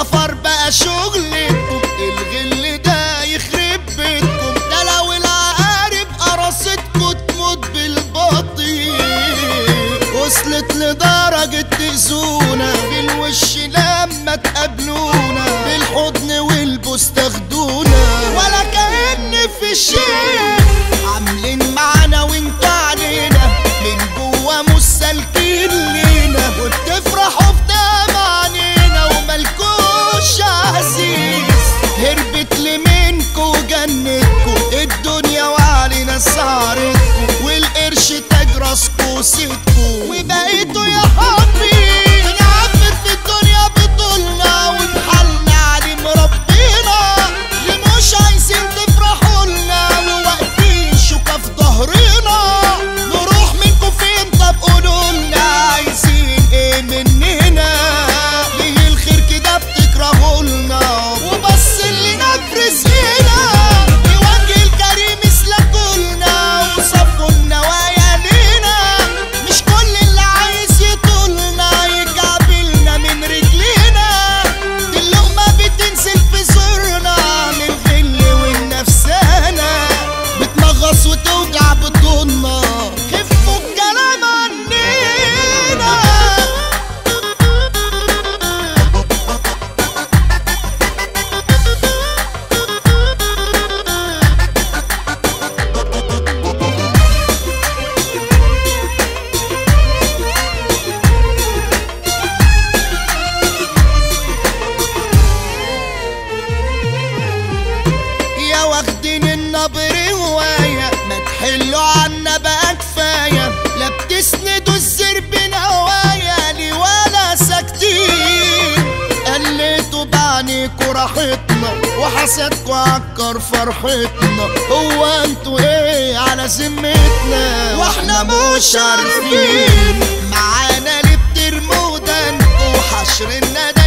السفر بقى شغلتكم الغل ده يخرب بيتكم ده لو العقارب قرصتكم تموت بالبطيء وصلت لدرجة تأذونا بالوش لما تقابلونا بالحضن والبوس تاخدونا ولا كأن في شيء عاملين معانا وانتوا علينا من جوا مش سالكين لينا وبتفرحوا في دم عنينا وملكوش عزيز هربت لي منكو وجنتكو الدنيا وعلينا سعرتكو والقرش تاج راسكو وسيتكو وبقيتوا يا حبي بنعبر في الدنيا بطولنا ونحلنا علي مربينا اللي مش عايزين تفرحوا لنا وواقفين شوكة في ظهرنا نروح منكم فين طب قولوا لنا عايزين ايه مننا ليه الخير كده بتكرهوا لنا وبس اللي نفرز هنا بوجه الكريم اسلكولنا وصفوا النوايا لينا مش كل اللي عايز يطولنا يكعبلنا من رجلينا دي اللقمة بتنزل في زورنا من الغل والنفسانة بتنغص وتوجع بطولنا خفوا الكلام عننا يا واخدين النبر هواية ما تحلوا عنا بقى كفاية لا بتسندوا الزرب نوايا لي ولا ساكتين قلتوا بعنيكوا راحتنا وحسدكوا عكر فرحتنا هو انتوا ايه على ذمتنا واحنا مش عارفين معانا اللي بترموا دنكوا حشر الندى